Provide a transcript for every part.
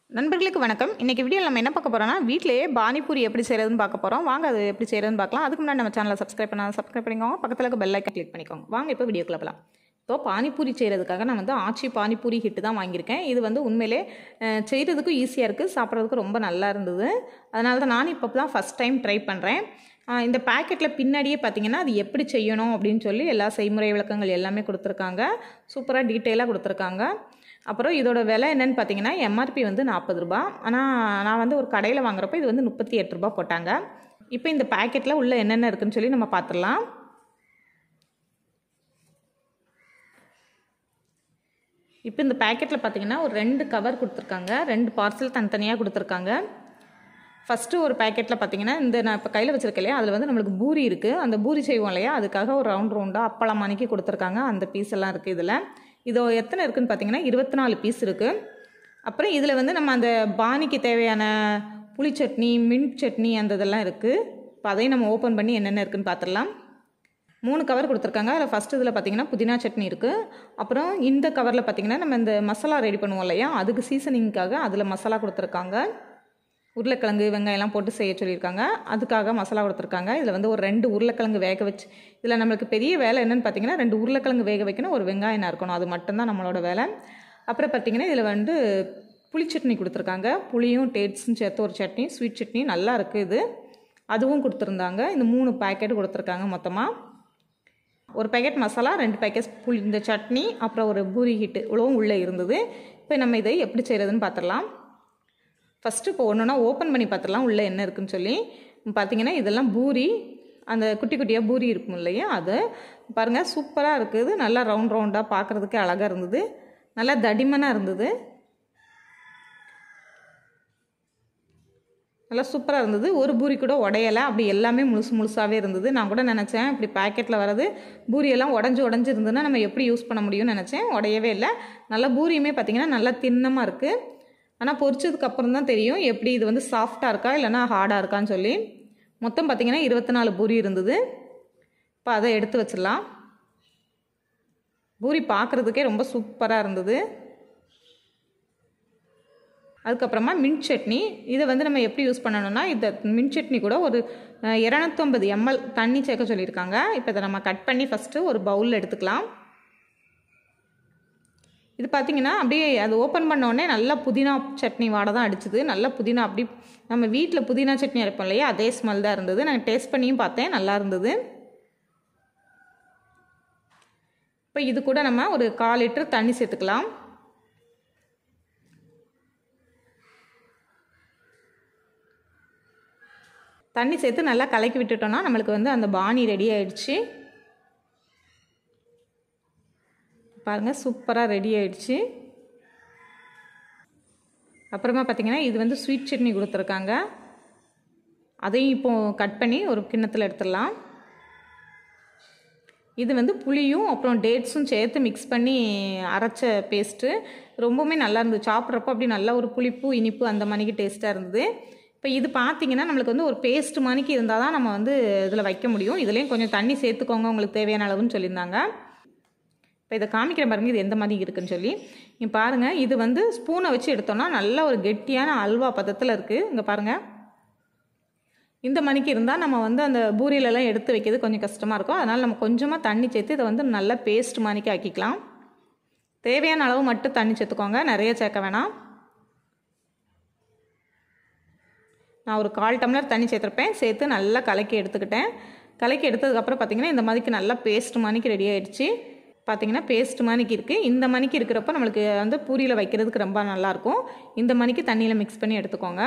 நண்பர்களுக்கு வணக்கம் இன்றைக்கி வீடியோ நம்ம என்ன பார்க்க போகிறோம்னா வீட்டிலேயே பானிபூரி எப்படி செய்கிறதுன்னு பார்க்க போகிறோம் வாங்க அது எப்படி செய்கிறதுன்னு பார்க்கலாம் அதுக்கு முன்னாடி நம்ம சேனலை சப்ஸ்கிரைப் பண்ணால் சப்ஸ்கிரைப் பண்ணிக்கோங்க பக்கத்தில் இருக்க பெல் ஐக்கன் கிளிக் பண்ணிக்கோங்க வாங்க இப்போ வீடியோக்குள்ள போகலாம் இப்போ பானிபூரி செய்கிறதுக்காக நான் வந்து ஆச்சி பானிபூரி ஹிட்டு தான் வாங்கியிருக்கேன் இது வந்து உண்மையிலே அஹ், செய்கிறதுக்கும் ஈஸியாக இருக்குது சாப்பிட்றதுக்கு ரொம்ப நல்லா இருந்தது அதனால தான் நான் இப்போ தான் ஃபஸ்ட் டைம் ட்ரை பண்ணுறேன் ஆஹ் இந்த பேக்கெட்டில் பின்னாடியே பார்த்தீங்கன்னா அது எப்படி செய்யணும் அப்படின்னு சொல்லி எல்லா செய்முறை விளக்கங்கள் எல்லாமே கொடுத்துருக்காங்க சூப்பராக டீட்டெயிலாக கொடுத்துருக்காங்க அப்புறம் இதோட விலை என்னன்னு பார்த்தீங்கன்னா எம்ஆர்பி வந்து நாற்பது ரூபா ஆனால் நான் வந்து ஒரு கடையில் வாங்குறப்போ இது வந்து முப்பத்தி எட்டு ரூபா போட்டாங்க இப்போ இந்த பேக்கெட்டில் உள்ள என்னென்ன இருக்குன்னு சொல்லி நம்ம பார்த்துடலாம் இப்போ இந்த பேக்கெட்டில் பார்த்தீங்கன்னா ஒரு ரெண்டு கவர் கொடுத்துருக்காங்க ரெண்டு பார்சல் தனித்தனியாக கொடுத்துருக்காங்க ஃபஸ்ட்டு ஒரு பேக்கெட்டில் பார்த்தீங்கன்னா இந்த நான் இப்போ கையில் வச்சிருக்கேன் இல்லையா அதில் வந்து நம்மளுக்கு பூரி இருக்குது அந்த பூரி செய்வோம் இல்லையா அதுக்காக ஒரு ரவுண்ட் ரவுண்டாக அப்பளம் மணிக்கு கொடுத்துருக்காங்க அந்த பீஸ் எல்லாம் இருக்குது இதில் இது எத்தனை இருக்குன்னு பார்த்தீங்கன்னா இருபத்தி நாலு பீஸ் இருக்குது அப்புறம் இதில் வந்து நம்ம அந்த பானிக்கு தேவையான புளி சட்னி மின்ட் சட்னி அந்த இதெல்லாம் இருக்குது இப்போ அதையும் நம்ம ஓப்பன் பண்ணி என்னென்ன இருக்குன்னு பார்த்துடலாம் மூணு கவர் கொடுத்துருக்காங்க அதில் ஃபஸ்ட் இதில் பார்த்தீங்கன்னா புதினா சட்னி இருக்குது அப்புறம் இந்த கவரில் பார்த்தீங்கன்னா நம்ம இந்த மசாலா ரெடி பண்ணுவோம் இல்லையா அதுக்கு சீசனிங்க்காக அதில் மசாலா கொடுத்துருக்காங்க உருளைக்கிழங்கு வெங்காயம்லாம் போட்டு செய்ய சொல்லியிருக்காங்க அதுக்காக மசாலா கொடுத்துருக்காங்க இதில் வந்து ஒரு ரெண்டு உருளைக்கிழங்கு வேக வச்சு இதில் நம்மளுக்கு பெரிய வேலை என்னென்னு பார்த்தீங்கன்னா ரெண்டு உருளைக்கிழங்கு வேக வைக்கணும் ஒரு வெங்காயம் நறுக்கணும் அது மட்டும்தான் நம்மளோட வேலை அப்புறம் பார்த்தீங்கன்னா இதில் வந்து புளி சட்னி கொடுத்துருக்காங்க புளியும் டேட்ஸும் சேர்த்து ஒரு சட்னி ஸ்வீட் சட்னி நல்லா இருக்குது இது அதுவும் கொடுத்துருந்தாங்க இந்த மூணு பேக்கெட் கொடுத்துருக்காங்க மொத்தமாக ஒரு பேக்கெட் மசாலா ரெண்டு பேக்கெட் புளி இந்த சட்னி அப்புறம் ஒரு பூரி ஹிட்டு இவ்வளவும் உள்ளே இருந்தது இப்போ நம்ம இதை எப்படி செய்கிறதுன்னு பார்த்துடலாம் ஃபஸ்ட்டு இப்போ ஒன்று ஒன்றா ஓப்பன் பண்ணி பார்த்துடலாம் உள்ளே என்ன இருக்குன்னு சொல்லி பார்த்தீங்கன்னா இதெல்லாம் பூரி அந்த குட்டி குட்டியாக பூரி இருக்கும் இல்லையா அது பாருங்கள் சூப்பராக இருக்குது நல்லா ரவுண்ட் ரவுண்டாக பார்க்குறதுக்கே அழகாக இருந்தது நல்லா தடிமனாக இருந்தது நல்லா சூப்பராக இருந்தது ஒரு பூரி கூட உடையலை அப்படி எல்லாமே முழுசு முழுசாகவே இருந்தது நான் கூட நினச்சேன் இப்படி பேக்கெட்டில் வரது பூரியெல்லாம் உடஞ்சி உடஞ்சி இருந்ததுன்னா நம்ம எப்படி யூஸ் பண்ண முடியும்னு நினச்சேன் உடையவே இல்லை நல்லா பூரியுமே பார்த்திங்கன்னா நல்லா தின்னமாக இருக்குது ஆனால் பொரிச்சதுக்கு அப்புறம் தான் தெரியும் எப்படி இது வந்து சாஃப்டாக இருக்கா இல்லைனா ஹார்டாக இருக்கான்னு சொல்லி மொத்தம் பார்த்திங்கன்னா இருபத்தி நாலு பூரி இருந்தது இப்போ அதை எடுத்து வச்சிடலாம் பூரி பார்க்குறதுக்கே ரொம்ப சூப்பராக இருந்தது அதுக்கப்புறமா மின்ட் சட்னி இதை வந்து நம்ம எப்படி யூஸ் பண்ணணும்னா இந்த மின்ட் சட்னி கூட ஒரு இரநூத்தொம்பது எம்எல் தண்ணி சேர்க்க சொல்லியிருக்காங்க இப்போ இதை நம்ம கட் பண்ணி ஃபஸ்ட்டு ஒரு பவுலில் எடுத்துக்கலாம் இது பார்த்தீங்கன்னா அப்படியே அது ஓப்பன் பண்ண உடனே நல்லா புதினா சட்னி வாடை தான் அடிச்சுது நல்லா புதினா அப்படி நம்ம வீட்டில் புதினா சட்னி அரைப்போம் இல்லையா அதே ஸ்மெல் தான் இருந்தது நான் டேஸ்ட் பண்ணியும் பார்த்தேன் நல்லா இருந்தது இப்போ இது கூட நம்ம ஒரு கால் லிட்டர் தண்ணி சேர்த்துக்கலாம் தண்ணி சேர்த்து நல்லா கலக்கி விட்டுட்டோம்னா நம்மளுக்கு வந்து அந்த பானி ரெடி ஆயிடுச்சு பாருங்கள் சூப்பராக ரெடி ஆயிடுச்சு அப்புறமா பார்த்தீங்கன்னா இது வந்து ஸ்வீட் சட்னி கொடுத்துருக்காங்க அதையும் இப்போ கட் பண்ணி ஒரு கிண்ணத்தில் எடுத்துடலாம் இது வந்து புளியும் அப்புறம் டேட்ஸும் சேர்த்து மிக்ஸ் பண்ணி அரைச்ச பேஸ்ட்டு ரொம்பவுமே நல்லா இருந்தது சாப்பிட்றப்போ அப்படி நல்லா ஒரு புளிப்பு இனிப்பு அந்த மணிக்கு டேஸ்ட்டாக இருந்தது இப்போ இது பார்த்தீங்கன்னா நம்மளுக்கு வந்து ஒரு பேஸ்ட் மணிக்கு இருந்தால் தான் நம்ம வந்து இதில் வைக்க முடியும் இதுலேயும் கொஞ்சம் தண்ணி சேர்த்துக்கோங்க உங்களுக்கு தேவையான அளவுன்னு சொல்லியிருந்தாங்க இப்போ இதை காமிக்கிற பாருங்க இது எந்த மாதிரி இருக்குன்னு சொல்லி இங்கே பாருங்கள் இது வந்து ஸ்பூனை வச்சு எடுத்தோம்னா நல்ல ஒரு கெட்டியான அல்வா பதத்தில் இருக்குது இங்கே பாருங்கள் இந்த மணிக்கு இருந்தால் நம்ம வந்து அந்த பூரியிலலாம் எடுத்து வைக்கிறது கொஞ்சம் கஷ்டமாக இருக்கும் அதனால் நம்ம கொஞ்சமாக தண்ணி சேர்த்து இதை வந்து நல்லா பேஸ்ட் மணிக்கு ஆக்கிக்கலாம் தேவையான அளவு மட்டும் தண்ணி சேர்த்துக்கோங்க நிறைய சேர்க்க வேணாம் நான் ஒரு கால் டம்ளர் தண்ணி சேர்த்துருப்பேன் சேர்த்து நல்லா கலக்கி எடுத்துக்கிட்டேன் கலக்கி எடுத்ததுக்கப்புறம் பார்த்திங்கன்னா இந்த மாதிரிக்கு நல்லா பேஸ்ட் மணிக்கு ரெடி ஆகிடுச்சு பார்த்திங்கன்னா பேஸ்ட் மணிக்கு இருக்குது இந்த மணிக்கு இருக்கிறப்ப நம்மளுக்கு வந்து பூரியில் வைக்கிறதுக்கு ரொம்ப நல்லாயிருக்கும் இந்த மணிக்கு தண்ணியில் மிக்ஸ் பண்ணி எடுத்துக்கோங்க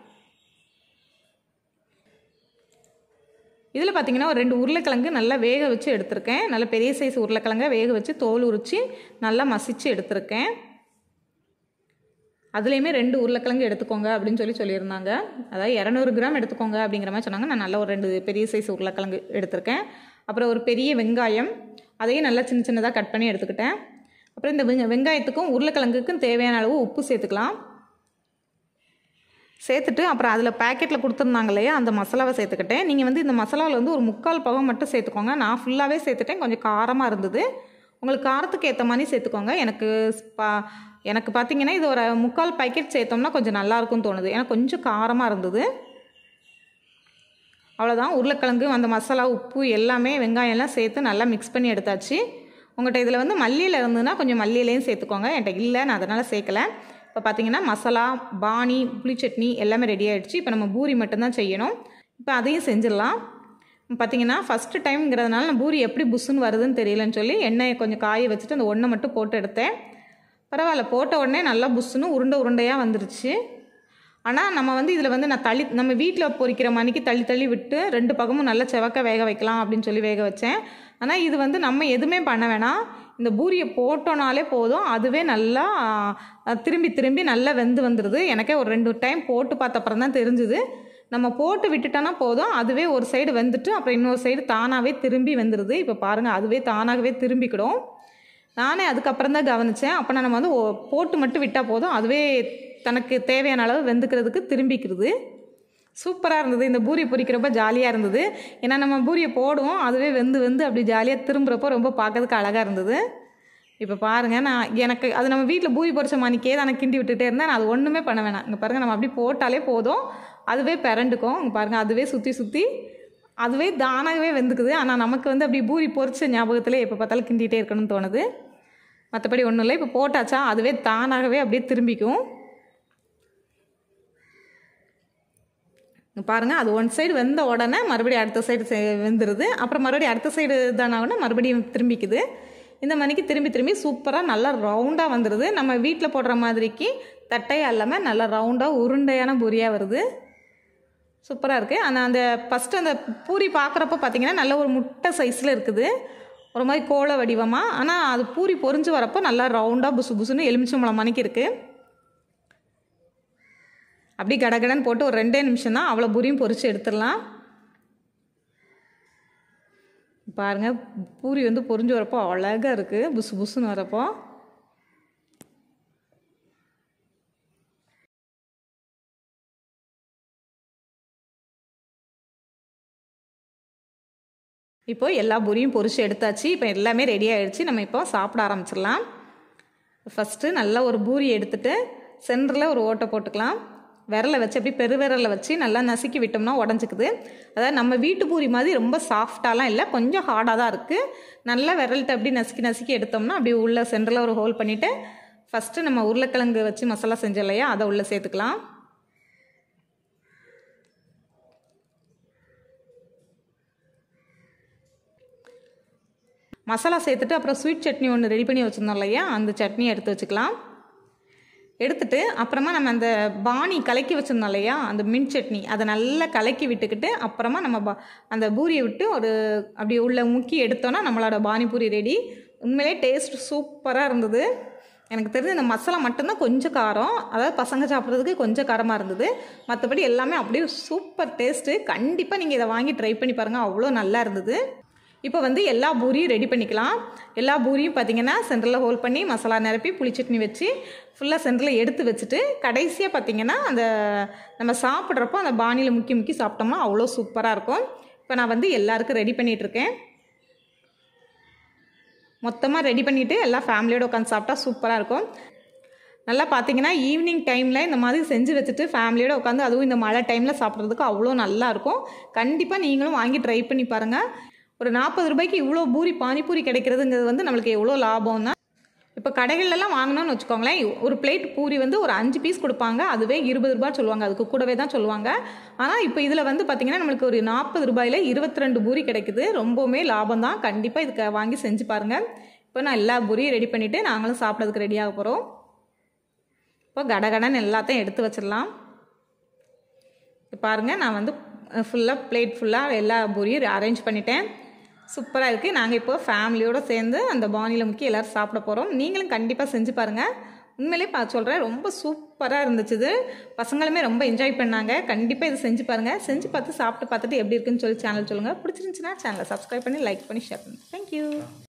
இதில் பார்த்தீங்கன்னா ஒரு ரெண்டு உருளைக்கிழங்கு நல்லா வேக வச்சு எடுத்திருக்கேன் நல்ல பெரிய சைஸ் உருளைக்கிழங்க வேக வச்சு தோல் உரித்து நல்லா மசித்து எடுத்திருக்கேன் அதுலேயுமே ரெண்டு உருளைக்கிழங்கு எடுத்துக்கோங்க அப்படின்னு சொல்லி சொல்லியிருந்தாங்க அதாவது இரநூறு கிராம் எடுத்துக்கோங்க அப்படிங்கிற மாதிரி சொன்னாங்க நான் நல்ல ஒரு ரெண்டு பெரிய சைஸ் உருளைக்கிழங்கு எடுத்திருக்கேன் அப்புறம் ஒரு பெரிய வெங்காயம் அதையும் நல்லா சின்ன சின்னதாக கட் பண்ணி எடுத்துக்கிட்டேன் அப்புறம் இந்த வெங்க வெங்காயத்துக்கும் உருளைக்கிழங்குக்கும் தேவையான அளவு உப்பு சேர்த்துக்கலாம் சேர்த்துட்டு அப்புறம் அதில் பேக்கெட்டில் கொடுத்துருந்தாங்க இல்லையா அந்த மசாலாவை சேர்த்துக்கிட்டேன் நீங்கள் வந்து இந்த மசாலாவில் வந்து ஒரு முக்கால் பகம் மட்டும் சேர்த்துக்கோங்க நான் ஃபுல்லாகவே சேர்த்துட்டேன் கொஞ்சம் காரமாக இருந்தது உங்களுக்கு காரத்துக்கு ஏற்ற மாதிரி சேர்த்துக்கோங்க எனக்கு ஸ்பா எனக்கு பார்த்தீங்கன்னா இது ஒரு முக்கால் பாக்கெட் சேர்த்தோம்னா கொஞ்சம் நல்லா இருக்கும்னு தோணுது ஏன்னா கொஞ்சம் காரமாக இருந்தது அவ்வளோதான் உருளைக்கிழங்கு அந்த மசாலா உப்பு எல்லாமே வெங்காயம் எல்லாம் சேர்த்து நல்லா மிக்ஸ் பண்ணி எடுத்தாச்சு உங்கள்கிட்ட இதில் வந்து மல்லியில் இருந்ததுன்னா கொஞ்சம் மல்லியிலையும் சேர்த்துக்கோங்க என்கிட்ட இல்லை நான் அதனால் சேர்க்கல இப்போ பார்த்தீங்கன்னா மசாலா பானி புளி சட்னி எல்லாமே ரெடி ஆகிடுச்சு இப்போ நம்ம பூரி மட்டும்தான் செய்யணும் இப்போ அதையும் செஞ்சிடலாம் பார்த்தீங்கன்னா ஃபஸ்ட்டு டைம்ங்கிறதுனால நான் பூரி எப்படி புஷ்ஷுன்னு வருதுன்னு தெரியலன்னு சொல்லி எண்ணெயை கொஞ்சம் காய வச்சுட்டு அந்த ஒன்றை மட்டும் போட்டு எடுத்தேன் பரவாயில்ல போட்ட உடனே நல்லா புஷ்ஷுன்னு உருண்டை உருண்டையாக வந்துருச்சு ஆனால் நம்ம வந்து இதில் வந்து நான் தள்ளி நம்ம வீட்டில் பொரிக்கிற மணிக்கு தள்ளி தள்ளி விட்டு ரெண்டு பக்கமும் நல்லா செவக்க வேக வைக்கலாம் அப்படின்னு சொல்லி வேக வச்சேன் ஆனால் இது வந்து நம்ம எதுவுமே பண்ண வேணாம் இந்த பூரியை போட்டோனாலே போதும் அதுவே நல்லா அஹ், திரும்பி திரும்பி நல்லா வெந்து வந்துடுது எனக்கே ஒரு ரெண்டு டைம் போட்டு பார்த்த அப்புறம் தான் தெரிஞ்சுது நம்ம போட்டு விட்டுட்டோன்னா போதும் அதுவே ஒரு சைடு வெந்துட்டு அப்புறம் இன்னொரு சைடு தானாகவே திரும்பி வந்துடுது இப்போ பாருங்கள் அதுவே தானாகவே திரும்பிக்கிடும் நானே அதுக்கப்புறம் தான் கவனித்தேன் அப்போ நம்ம வந்து ஓ- போட்டு மட்டும் விட்டால் போதும் அதுவே தனக்கு தேவையான அளவு வெந்துக்கிறதுக்கு திரும்பிக்கிறது சூப்பராக இருந்தது இந்த பூரி பொரிக்கிறப்ப ஜாலியாக இருந்தது ஏன்னா நம்ம பூரியை போடுவோம் அதுவே வெந்து வெந்து அப்படி ஜாலியாக திரும்புகிறப்போ ரொம்ப பார்க்கறதுக்கு அழகாக இருந்தது இப்போ பாருங்கள் நான் எனக்கு அது நம்ம வீட்டில் பூரி பொரிச்ச மணிக்கே தான் நான் கிண்டி விட்டுட்டே இருந்தேன் நான் அது ஒன்றுமே பண்ண வேணாம் இங்கே பாருங்கள் நம்ம அப்படி போட்டாலே போதும் அதுவே பிறண்டுக்கும் இங்கே பாருங்கள் அதுவே சுற்றி சுற்றி அதுவே தானாகவே வெந்துக்குது ஆனால் நமக்கு வந்து அப்படி பூரி பொரிச்ச ஞாபகத்திலே எப்போ பார்த்தாலும் கிண்டிகிட்டே இருக்கணும்னு தோணுது மற்றபடி ஒன்றும் இல்லை இப்போ போட்டாச்சா அதுவே தானாகவே அப்படியே திரும்பிக்கும் இங்க பாருங்க அது ஒன் சைடு வெந்த உடனே மறுபடியும் அடுத்த சைடு வெந்துடுது அப்புறம் மறுபடியும் அடுத்த சைடு இதான மறுபடியும் திரும்பிக்குது இந்த மணிக்கு திரும்பி திரும்பி சூப்பராக நல்லா ரவுண்டாக வந்துடுது நம்ம வீட்டில் போடுற மாதிரிக்கு தட்டையாக இல்லாமல் நல்லா ரவுண்டாக உருண்டையான பூரியாக வருது சூப்பராக இருக்குது ஆனால் அந்த ஃபஸ்ட்டு அந்த பூரி பார்க்குறப்ப பார்த்தீங்கன்னா நல்ல ஒரு முட்டை சைஸில் இருக்குது ஒரு மாதிரி கோள வடிவமாக ஆனால் அது பூரி பொரிஞ்சு வரப்போ நல்லா ரவுண்டாக புசு புசுன்னு எலுமிச்சம்பழம் மணிக்கு இருக்குது அப்படி கடகடன்னு போட்டு ஒரு ரெண்டே நிமிஷம் தான் அவ்வளோ பூரியும் பொரிச்சு எடுத்துடலாம் பாருங்க பூரி வந்து பொரிஞ்சு வரப்போ அழகாக இருக்குது புசு புசுன்னு வரப்போ இப்போ எல்லா பூரியும் பொரிச்சு எடுத்தாச்சு இப்போ எல்லாமே ரெடி ஆயிடுச்சு நம்ம இப்போ சாப்பிட ஆரம்பிச்சிடலாம் ஃபஸ்ட்டு நல்லா ஒரு பூரி எடுத்துட்டு சென்டரில் ஒரு ஓட்டை போட்டுக்கலாம் விரலை வச்சு அப்படி பெருவிரலை வச்சு நல்லா நசுக்கி விட்டோம்னா உடஞ்சிக்குது அதாவது நம்ம வீட்டு பூரி மாதிரி ரொம்ப சாஃப்டாலாம் இல்லை கொஞ்சம் ஹார்டாக தான் இருக்குது நல்லா விரல்கிட்ட அப்படி நசுக்கி நசுக்கி எடுத்தோம்னா அப்படி உள்ள சென்டரில் ஒரு ஹோல் பண்ணிவிட்டு ஃபஸ்ட்டு நம்ம உருளைக்கிழங்கு வச்சு மசாலா செஞ்சோம் இல்லையா அதை உள்ளே சேர்த்துக்கலாம் மசாலா சேர்த்துட்டு அப்புறம் ஸ்வீட் சட்னி ஒன்று ரெடி பண்ணி வச்சுருந்தோம் இல்லையா அந்த சட்னியை எடுத்து வச்சுக்கலாம் எடுத்துட்டு அப்புறமா நம்ம அந்த பானி கலக்கி வச்சுருந்தோம் இல்லையா அந்த மின் சட்னி அதை நல்லா கலக்கி விட்டுக்கிட்டு அப்புறமா நம்ம பா அந்த பூரியை விட்டு ஒரு அப்படி உள்ள முக்கி எடுத்தோன்னா நம்மளோட பானிபூரி ரெடி உண்மையிலே டேஸ்ட் சூப்பராக இருந்தது எனக்கு தெரிஞ்சு இந்த மசாலா மட்டும்தான் கொஞ்சம் காரம் அதாவது பசங்க சாப்பிட்றதுக்கு கொஞ்சம் காரமாக இருந்தது மற்றபடி எல்லாமே அப்படியே சூப்பர் டேஸ்ட்டு கண்டிப்பாக நீங்கள் இதை வாங்கி ட்ரை பண்ணி பாருங்கள் அவ்வளோ நல்லா இருந்தது இப்போ வந்து எல்லா பூரியும் ரெடி பண்ணிக்கலாம் எல்லா பூரியும் பார்த்தீங்கன்னா சென்டரில் ஹோல் பண்ணி மசாலா நிரப்பி புளி சட்னி வச்சு ஃபுல்லாக சென்டரில் எடுத்து வச்சுட்டு கடைசியாக பார்த்தீங்கன்னா அந்த நம்ம சாப்பிட்றப்போ அந்த பானியில் முக்கி முக்கி சாப்பிட்டோம்னா அவ்வளோ சூப்பராக இருக்கும் இப்போ நான் வந்து எல்லாருக்கும் ரெடி பண்ணிகிட்ருக்கேன் மொத்தமாக ரெடி பண்ணிவிட்டு எல்லா ஃபேமிலியோட உட்காந்து சாப்பிட்டா சூப்பராக இருக்கும் நல்லா பார்த்தீங்கன்னா ஈவினிங் டைமில் இந்த மாதிரி செஞ்சு வச்சுட்டு ஃபேமிலியோட உட்காந்து அதுவும் இந்த மழை டைமில் சாப்பிட்றதுக்கு அவ்வளோ நல்லா இருக்கும் கண்டிப்பாக நீங்களும் வாங்கி ட்ரை பண்ணி பாருங்கள் ஒரு நாற்பது ரூபாய்க்கு இவ்வளோ பூரி பானிபூரி கிடைக்கிறதுங்கிறது வந்து நம்மளுக்கு எவ்வளோ லாபம் தான் இப்போ கடைகள்லாம் வாங்கினோன்னு வச்சுக்கோங்களேன் ஒரு பிளேட் பூரி வந்து ஒரு அஞ்சு பீஸ் கொடுப்பாங்க அதுவே இருபது ரூபாய் சொல்லுவாங்க அதுக்கு கூடவே தான் சொல்லுவாங்க ஆனால் இப்போ இதில் வந்து பார்த்திங்கன்னா நம்மளுக்கு ஒரு நாற்பது ரூபாயில் இருபத்தி ரெண்டு பூரி கிடைக்குது ரொம்பவுமே லாபம் தான் கண்டிப்பாக இதுக்கு வாங்கி செஞ்சு பாருங்கள் இப்போ நான் எல்லா பூரியும் ரெடி பண்ணிவிட்டு நாங்களும் சாப்பிட்றதுக்கு ரெடியாக போகிறோம் இப்போ கடகடன்னு எல்லாத்தையும் எடுத்து வச்சிடலாம் இப்போ பாருங்கள் நான் வந்து ஃபுல்லாக பிளேட் ஃபுல்லாக எல்லா பூரியும் அரேஞ்ச் பண்ணிட்டேன் சூப்பராக இருக்குது நாங்கள் இப்போ ஃபேமிலியோடு சேர்ந்து அந்த பானியில் முக்கி எல்லோரும் சாப்பிட போகிறோம் நீங்களும் கண்டிப்பாக செஞ்சு பாருங்கள் உண்மையிலே பா சொல்கிறேன் ரொம்ப சூப்பராக இருந்துச்சு இது பசங்களுமே ரொம்ப என்ஜாய் பண்ணாங்க கண்டிப்பாக இது செஞ்சு பாருங்கள் செஞ்சு பார்த்து சாப்பிட்டு பார்த்துட்டு எப்படி இருக்குன்னு சொல்லி சேனல் சொல்லுங்கள் பிடிச்சிருந்துச்சுன்னா சேனலை சப்ஸ்கிரைப் பண்ணி லைக் பண்ணி ஷேர் பண்ணுங்கள் தேங்க்யூ